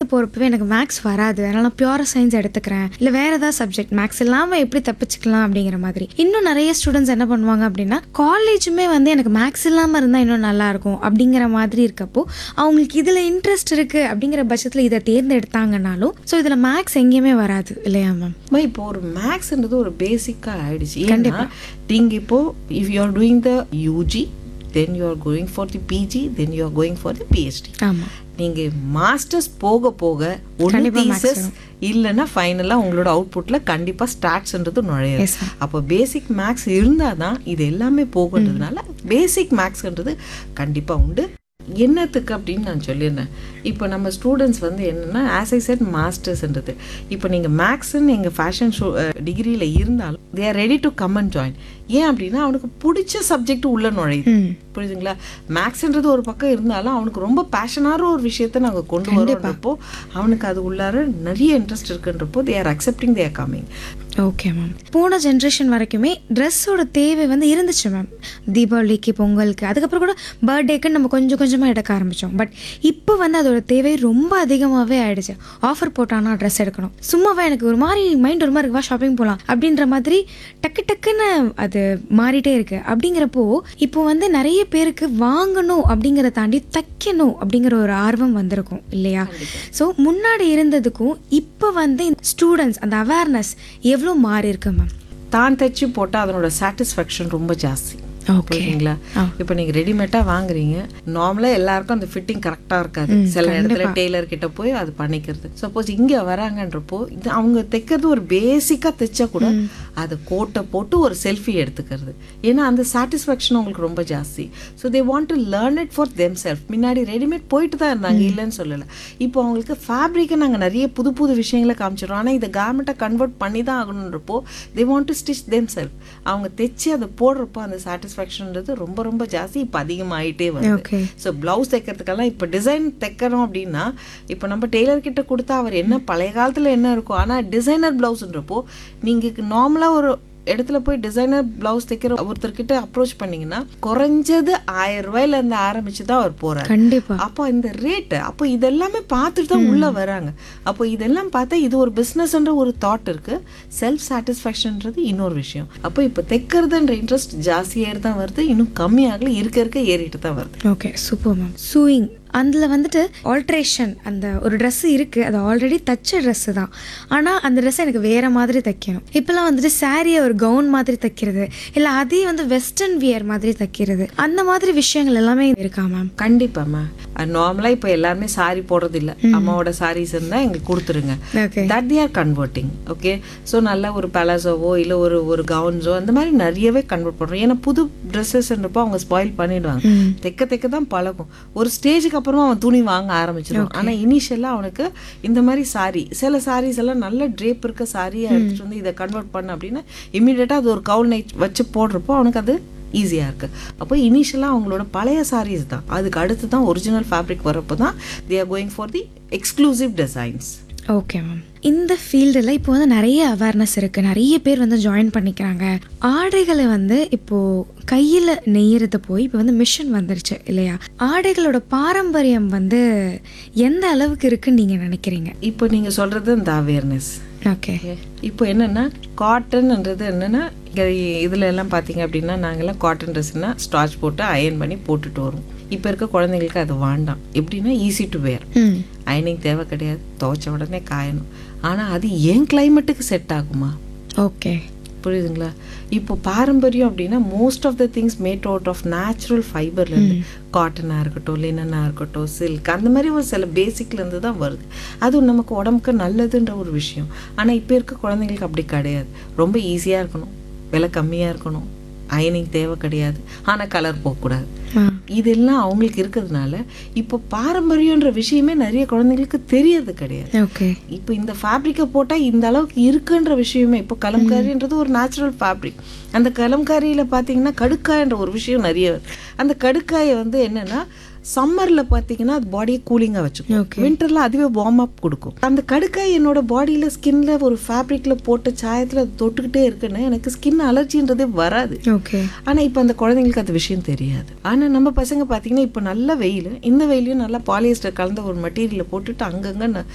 போகிறப்பவே எனக்கு மேக்ஸ் வராது அதனால நான் பியூர் சயின்ஸ் எடுத்துக்கிறேன் இல்லை வேற ஏதாவது சப்ஜெக்ட் மேக்ஸ் இல்லாமல் எப்படி தப்பிச்சுக்கலாம் அப்படிங்கிற மாதிரி இன்னும் நிறைய ஸ்டூடெண்ட்ஸ் என்ன பண்ணுவாங்க அப்படின்னா காலேஜுமே வந்து எனக்கு மேக்ஸ் இல்லாமல் இருந்தால் இன்னும் நல்லா இருக்கும் அப்படிங்கிற மாதிரி இருக்கப்போ அவங்களுக்கு இதில் இன்ட்ரெஸ்ட் இருக்கு அப்படிங்கிற பட்சத்தில் இதை தேர்ந்தெடுத்தாங்கனாலும் ஸோ இதில் மேக்ஸ் எங்கேயுமே வராது இல்லையா மேம் அம்மா, இப்போ ஒரு மேக்ஸ்ன்றது ஒரு பேசிக்கா ஆயிடுச்சு ஏன்னா நீங்க இப்போ if you are doing the UG then you are going for the PG then you are going for the PhD ஆமாம் நீங்க மாஸ்டர்ஸ் போக போக ஒன்று கண்டிப்பா maths தீசஸ் இல்லைன்னா ஃபைனலாக உங்களோட அவுட்புட்ல கண்டிப்பா ஸ்டாட்ஸ்ன்றது நுழையாது Yes, ma'am. அப்போ பேசிக் மேக்ஸ் இருந்தால் தான் இது எல்லாமே போகுன்றதுனால பேசிக் மேக்ஸ்ன்றது கண்டிப்பா உண்டு என்னத்துக்கு அப்படின்னு நான் சொல்லியிருந்தேன் இப்போ நம்ம ஸ்டூடெண்ட்ஸ் வந்து என்னன்னா ஆஸ் ஐ செட் மாஸ்டர்ஸ்ன்றது இப்போ நீங்கள் மேக்ஸ்ன்னு எங்கள் ஃபேஷன் ஷோ டிகிரியில் இருந்தாலும் they are ready to come and join ஏன் அப்படின்னா அவனுக்கு பிடிச்ச சப்ஜெக்ட் உள்ள நுழையுது ம் புரியுதுங்களா மேக்ஸ்ன்றது ஒரு பக்கம் இருந்தாலும் அவனுக்கு ரொம்ப பேஷனான ஒரு விஷயத்த நாங்கள் கொண்டு வரோன்றப்போ அவனுக்கு அது உள்ளார நிறைய இன்ட்ரெஸ்ட் இருக்குன்றப்போ they are accepting their coming okay ma'am போன ஜென்ரேஷன் வரைக்குமே ட்ரெஸ்ஸோட தேவை வந்து இருந்துச்சு மேம் தீபாவளிக்கு பொங்கலுக்கு அதுக்கப்புறம் கூட பர்த்டேக்கு நம்ம கொஞ்சம் கொஞ்சமாக எடுக்க ஆரம்பித்தோம் பட் இப்போ வந்து அதோட தேவை ரொம்ப அதிகமாகவே ஆயிடுச்சு ஆஃபர் போட்டானா ட்ரெஸ் எடுக்கணும் சும்மாவே எனக்கு ஒரு மாதிரி மைண்ட் ஒரு மாதிரி வா ஷாப்பிங் போகலாம் அப்படின்ற மாதிரி டக்கு டக்குன்னு அது மாறிட்டே இருக்கு அப்படிங்கிறப்போ இப்போ வந்து நிறைய பேருக்கு வாங்கணும் அப்படிங்கிறத தாண்டி தைக்கணும் அப்படிங்கிற ஒரு ஆர்வம் வந்திருக்கும் இல்லையா ஸோ முன்னாடி இருந்ததுக்கும் இப்போ வந்து ஸ்டூடெண்ட்ஸ் அந்த அவேர்னஸ் எவ்வளோ மாறி இருக்கு மேம் தான் தைச்சு போட்டால் அதனோட சாட்டிஸ்ஃபேக்ஷன் ரொம்ப ஜாஸ்தி ஓகே புரியுதுங்களா இப்போ நீங்க ரெடிமேடா வாங்குறீங்க நார்மலா எல்லாருக்கும் அந்த ஃபிட்டிங் கரெக்டா இருக்காது சில இடத்துல டெய்லர் கிட்ட போய் அது பண்ணிக்கிறது சப்போஸ் இங்க வராங்கன்றப்போ இது அவங்க தைக்கிறது ஒரு பேசிக்கா தைச்சா கூட அதை கோட்டை போட்டு ஒரு செல்ஃபி எடுத்துக்கிறது ஏன்னா அந்த சாட்டிஸ்ஃபேக்ஷன் அவங்களுக்கு ரொம்ப ஜாஸ்தி so they want to learn it for them self முன்னாடி ரெடிமேட் போயிட்டு தான் இருந்தாங்க இல்லைன்னு சொல்லலை இப்போ அவங்களுக்கு ஃபேப்ரிக்கை நாங்கள் நிறைய புது புது விஷயங்களை காமிச்சிடுறோம் ஆனால் இதை கார்மெண்ட்டை கன்வெர்ட் பண்ணி தான் ஆகணுன்றப்போ they want to stitch them self அவங்க தைச்சு அதை போடுறப்போ அந்த சாட்டிஸ்ஃபேக்ஷன்ன்றது ரொம்ப ரொம்ப ஜாஸ்தி இப்போ அதிகமாயிட்டே வருது ஓகே ஸோ ப்ளவுஸ் தைக்கிறதுக்கெல்லாம் இப்போ டிசைன் தைக்கிறோம் அப்படின்னா இப்போ நம்ம டெய்லர் கிட்ட கொடுத்தா அவர் என்ன பழைய காலத்தில் என்ன இருக்கும் ஆனால் டிசைனர் ப்ளவுஸ்ன்றப்போ நீங்கள் நார்மலாக ஒரு இடத்துல போய் டிசைனர் பிளவுஸ் தைக்கிற ஒருத்தர்கிட்ட அப்ரோச் பண்ணீங்கன்னா குறைஞ்சது ஆயிரம் ரூபாயில இருந்து ஆரம்பிச்சு தான் அவர் போறாரு கண்டிப்பா அப்போ இந்த ரேட்டு அப்போ இதெல்லாமே பார்த்துட்டு தான் உள்ள வராங்க அப்போ இதெல்லாம் பார்த்தா இது ஒரு பிஸ்னஸ்ன்ற ஒரு தாட் இருக்கு செல்ஃப் சாட்டிஸ்ஃபேக்ஷன்ன்றது இன்னொரு விஷயம் அப்போ இப்போ தைக்கிறதுன்ற இன்ட்ரெஸ்ட் ஜாஸ்தியாக தான் வருது இன்னும் கம்மியாகல இருக்க இருக்க ஏறிட்டு தான் வருது ஓகே சூப்பர் மேம் சூயிங் அதில் வந்துட்டு ஆல்ட்ரேஷன் அந்த ஒரு Dress இருக்குது அது ஆல்ரெடி தச்ச ட்ரெஸ்ஸு தான் ஆனால் அந்த ட்ரெஸ் எனக்கு வேறு மாதிரி தைக்கணும் இப்போலாம் வந்துட்டு சாரியை ஒரு கவுன் மாதிரி தைக்கிறது இல்லை அதே வந்து வெஸ்டர்ன் வியர் மாதிரி தைக்கிறது அந்த மாதிரி விஷயங்கள் எல்லாமே இருக்கா மேம் கண்டிப்பாம்மா நார்மலாக இப்போ எல்லாருமே சாரி போடுறது இல்ல அம்மாவோட சாரீஸ் இருந்தால் எங்களுக்கு கொடுத்துருங்க okay that they are converting okay so நல்ல ஒரு பலாசோவோ இல்லை ஒரு ஒரு கவுன்ஸோ அந்த மாதிரி நிறையவே கன்வெர்ட் பண்ணுறோம் ஏன்னா புது ட்ரெஸ்ஸஸ்ன்றப்போ அவங்க ஸ்பாயில் பண்ணிடுவாங்க ம் தைக்க தைக்க தான் பழகும் ஒரு ஸ்டேஜுக்கு அப்புறமா அவன் துணி வாங்க ஆரம்பிச்சிடுவான் ஆனா இனிஷியலாக அவனுக்கு இந்த மாதிரி சாரி சில சாரீஸ் எல்லாம் நல்ல ட்ரேப் இருக்க சாரியை எடுத்துட்டு வந்து இதை கன்வெர்ட் பண்ண அப்படின்னா இமீடியட்டாக அது ஒரு கவுல் நைட் வச்சு போடுறப்போ அவனுக்கு அது ஈஸியாக இருக்கு அப்போ இனிஷியலாக அவங்களோட பழைய சாரீஸ் தான் அதுக்கு அடுத்து தான் ஒரிஜினல் ஃபேப்ரிக் வரப்போ தான் they are going for the exclusive designs okay ma'am இந்த ஃபீல்டில் இப்போ வந்து நிறைய அவேர்னஸ் இருக்குது நிறைய பேர் வந்து ஜாயின் பண்ணிக்கிறாங்க ஆடைகளை வந்து இப்போது கையில் நெய்யறது போய் இப்போ வந்து மிஷின் வந்துருச்சு இல்லையா ஆடைகளோட பாரம்பரியம் வந்து எந்த அளவுக்கு இருக்குன்னு நீங்கள் நினைக்கிறீங்க இப்போ நீங்க சொல்றது இந்த அவேர்னஸ் ஓகே இப்போ என்னன்னா காட்டன்ன்றது என்னன்னா இங்க இதுல எல்லாம் பாத்தீங்க அப்படின்னா நாங்கெல்லாம் காட்டன் ட்ரெஸ்னா ஸ்டார்ச் போட்டு அயன் பண்ணி போட்டுட்டு வரோம் இப்போ இருக்க குழந்தைங்களுக்கு அது வேண்டாம் எப்படின்னா ஈஸி டு வேர் ம் அயனிங் தேவை கிடையாது துவைச்ச உடனே காயணும் ஆனா அது ஏன் கிளைமேட்டுக்கு செட் ஆகுமா ஓகே புரியுதுங்களா இப்போ பாரம்பரியம் அப்படின்னா most of the things made out of natural ஃபைபர்லேருந்து காட்டனாக இருக்கட்டும் லினனாக இருக்கட்டும் சில்க் அந்த மாதிரி ஒரு சில பேசிக்லேருந்து தான் வருது அதுவும் நமக்கு உடம்புக்கு நல்லதுன்ற ஒரு விஷயம் ஆனால் இப்போ இருக்க குழந்தைங்களுக்கு அப்படி கிடையாது ரொம்ப ஈஸியாக இருக்கணும் விலை கம்மியாக இருக்கணும் அயனிங் தேவை கிடையாது ஆனால் கலர் போகக்கூடாது ஆ இதெல்லாம் அவங்களுக்கு இருக்கிறதுனால இப்போ பாரம்பரியன்ற விஷயமே நிறைய குழந்தைங்களுக்கு தெரியறது கிடையாது ஓகே இப்போ இந்த ஃபேப்ரிக்கை போட்டால் இந்த அளவுக்கு இருக்குன்ற விஷயமே இப்போ கலம்காரின்றது ஒரு நேச்சுரல் ஃபேப்ரிக் அந்த கலம்காரியில் பார்த்தீங்கன்னா கடுக்காயன்ற ஒரு விஷயம் நிறைய வருது. அந்த கடுக்காயை வந்து என்னன்னா சம்மரில் பார்த்தீங்கன்னா அது பாடியை கூலிங்காக வச்சுக்கும் Okay. வின்டரில் அதுவே வார்ம் அப் கொடுக்கும் அந்த கடுக்காய் என்னோட பாடியில் ஸ்கின்ல ஒரு ஃபேப்ரிக்கில் போட்ட சாயத்தில் அது தொட்டுக்கிட்டே இருக்குன்னு எனக்கு ஸ்கின் அலர்ஜின்றதே வராது ஓகே ஆனா இப்போ அந்த குழந்தைங்களுக்கு அந்த விஷயம் தெரியாது ஆனா நம்ம பசங்க பாத்தீங்கன்னா இப்போ நல்ல வெயில் இந்த வெயிலையும் நல்லா பாலியஸ்டர் கலந்த ஒரு மெட்டீரியலை போட்டுட்டு அங்கங்க ந-